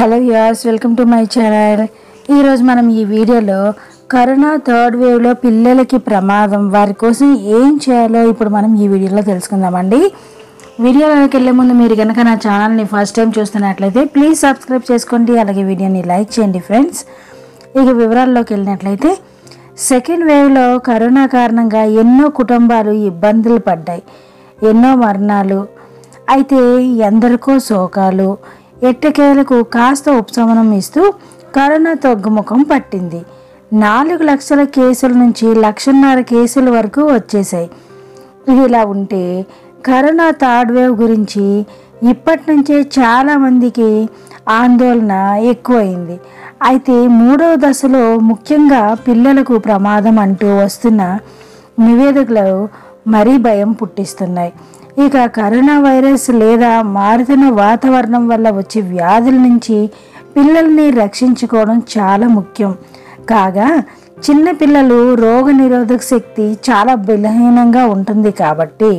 hello యాస్ welcome to my channel ఈరోజు మనం ఈ వీడియోలో కరోనా థర్డ్ వేవ్లో పిల్లలకి ప్రమాదం వారి కోసం ఏం చేయాలో ఇప్పుడు మనం ఈ వీడియోలో తెలుసుకుందామండి వీడియోలోకి వెళ్ళే ముందు మీరు కనుక నా ఛానల్ని ఫస్ట్ టైం చూస్తున్నట్లయితే ప్లీజ్ సబ్స్క్రైబ్ చేసుకోండి అలాగే వీడియోని లైక్ చేయండి ఫ్రెండ్స్ ఇక వివరాల్లోకి వెళ్ళినట్లయితే సెకండ్ వేవ్లో కరోనా కారణంగా ఎన్నో కుటుంబాలు ఇబ్బందులు పడ్డాయి ఎన్నో మరణాలు అయితే ఎందరికో శోకాలు ఎట్టకేలకు కాస్త ఉపశమనం ఇస్తూ కరోనా తగ్గుముఖం పట్టింది నాలుగు లక్షల కేసుల నుంచి లక్షన్నర కేసుల వరకు వచ్చేసాయి ఇది ఇలా ఉంటే కరోనా థర్డ్ వేవ్ గురించి ఇప్పటి నుంచే చాలామందికి ఆందోళన ఎక్కువైంది అయితే మూడవ దశలో ముఖ్యంగా పిల్లలకు ప్రమాదం అంటూ వస్తున్న నివేదికలు మరీ భయం పుట్టిస్తున్నాయి ఇక కరోనా వైరస్ లేదా మారుతున్న వాతావరణం వల్ల వచ్చే వ్యాధుల నుంచి పిల్లల్ని రక్షించుకోవడం చాలా ముఖ్యం కాగా చిన్న పిల్లలు రోగ నిరోధక శక్తి చాలా బలహీనంగా ఉంటుంది కాబట్టి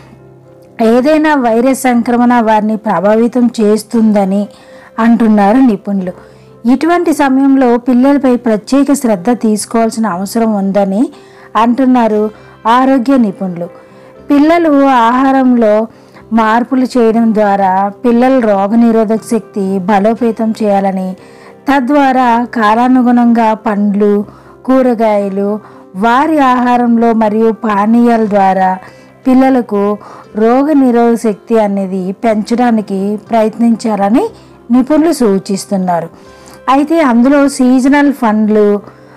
ఏదైనా వైరస్ సంక్రమణ వారిని ప్రభావితం చేస్తుందని అంటున్నారు నిపుణులు ఇటువంటి సమయంలో పిల్లలపై ప్రత్యేక శ్రద్ధ తీసుకోవాల్సిన అవసరం ఉందని అంటున్నారు ఆరోగ్య నిపుణులు పిల్లలు ఆహారంలో మార్పులు చేయడం ద్వారా పిల్లల రోగనిరోధక శక్తి బలోపేతం చేయాలని తద్వారా కాలానుగుణంగా పండ్లు కూరగాయలు వారి ఆహారంలో మరియు పానీయాల ద్వారా పిల్లలకు రోగ నిరోధక శక్తి అనేది పెంచడానికి ప్రయత్నించాలని నిపుణులు సూచిస్తున్నారు అయితే అందులో సీజనల్ ఫండ్లు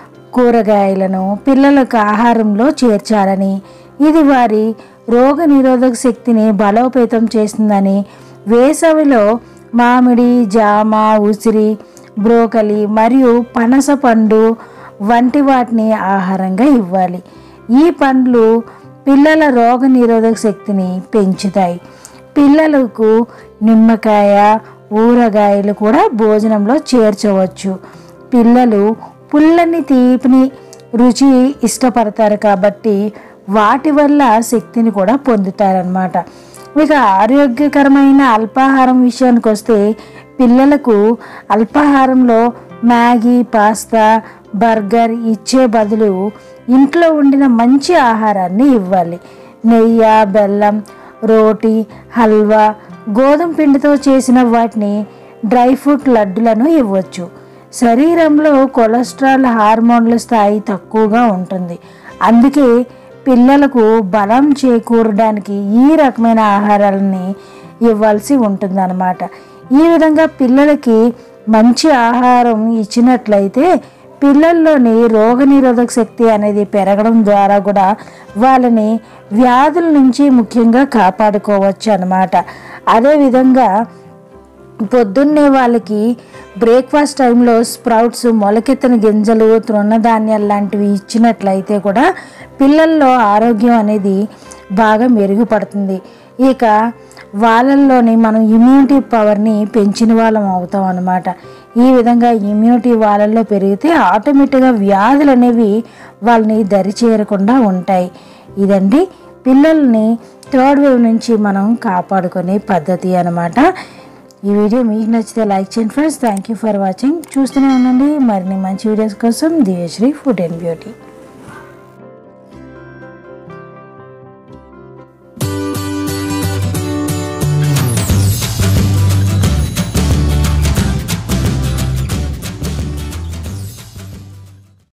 కూరగాయలను పిల్లలకు ఆహారంలో చేర్చాలని ఇది వారి రోగ నిరోధక శక్తిని బలోపేతం చేస్తుందని వేసవిలో మామిడి జామ ఉసిరి బ్రోకలి మరియు పనస పండు వంటి వాటిని ఆహారంగా ఇవ్వాలి ఈ పండ్లు పిల్లల రోగ నిరోధక శక్తిని పెంచుతాయి పిల్లలకు నిమ్మకాయ ఊరగాయలు కూడా భోజనంలో చేర్చవచ్చు పిల్లలు పుల్లని తీపిని రుచి ఇష్టపడతారు కాబట్టి వాటి వల్ల శక్తిని కూడా పొందుతారనమాట ఇక ఆరోగ్యకరమైన అల్పాహారం విషయానికి వస్తే పిల్లలకు అల్పాహారంలో మ్యాగీ పాస్తా బర్గర్ ఇచ్చే బదులు ఇంట్లో వండిన మంచి ఆహారాన్ని ఇవ్వాలి నెయ్యి బెల్లం రోటీ హల్వా గోధుమ పిండితో చేసిన వాటిని డ్రై ఫ్రూట్ లడ్డులను ఇవ్వచ్చు శరీరంలో కొలెస్ట్రాల్ హార్మోన్ల స్థాయి తక్కువగా ఉంటుంది అందుకే పిల్లలకు బలం చేకూరడానికి ఈ రకమైన ఆహారాలని ఇవ్వాల్సి ఉంటుందన్నమాట ఈ విధంగా పిల్లలకి మంచి ఆహారం ఇచ్చినట్లయితే పిల్లల్లోని రోగనిరోధక శక్తి అనేది పెరగడం ద్వారా కూడా వాళ్ళని వ్యాధుల నుంచి ముఖ్యంగా కాపాడుకోవచ్చు అన్నమాట అదేవిధంగా పొద్దున్నే వాళ్ళకి బ్రేక్ఫాస్ట్ టైంలో స్ప్రౌట్స్ మొలకెత్తిన గింజలు తృణధాన్యాలు లాంటివి ఇచ్చినట్లయితే కూడా పిల్లల్లో ఆరోగ్యం అనేది బాగా మెరుగుపడుతుంది ఇక వాళ్ళల్లోని మనం ఇమ్యూనిటీ పవర్ని పెంచిన వాళ్ళం అవుతాం అన్నమాట ఈ విధంగా ఇమ్యూనిటీ వాళ్ళల్లో పెరిగితే ఆటోమేటిక్గా వ్యాధులు అనేవి వాళ్ళని దరి చేరకుండా ఉంటాయి ఇదండి పిల్లల్ని థర్డ్ వేవ్ నుంచి మనం కాపాడుకునే పద్ధతి అనమాట ఈ వీడియో మీకు నచ్చితే లైక్ చేయండి friends thank you for watching చూస్తూనే ఉండండి మరిన్ని మంచి వీడియోస్ కోసం దివ్యశ్రీ ఫుడ్ అండ్ బ్యూటీ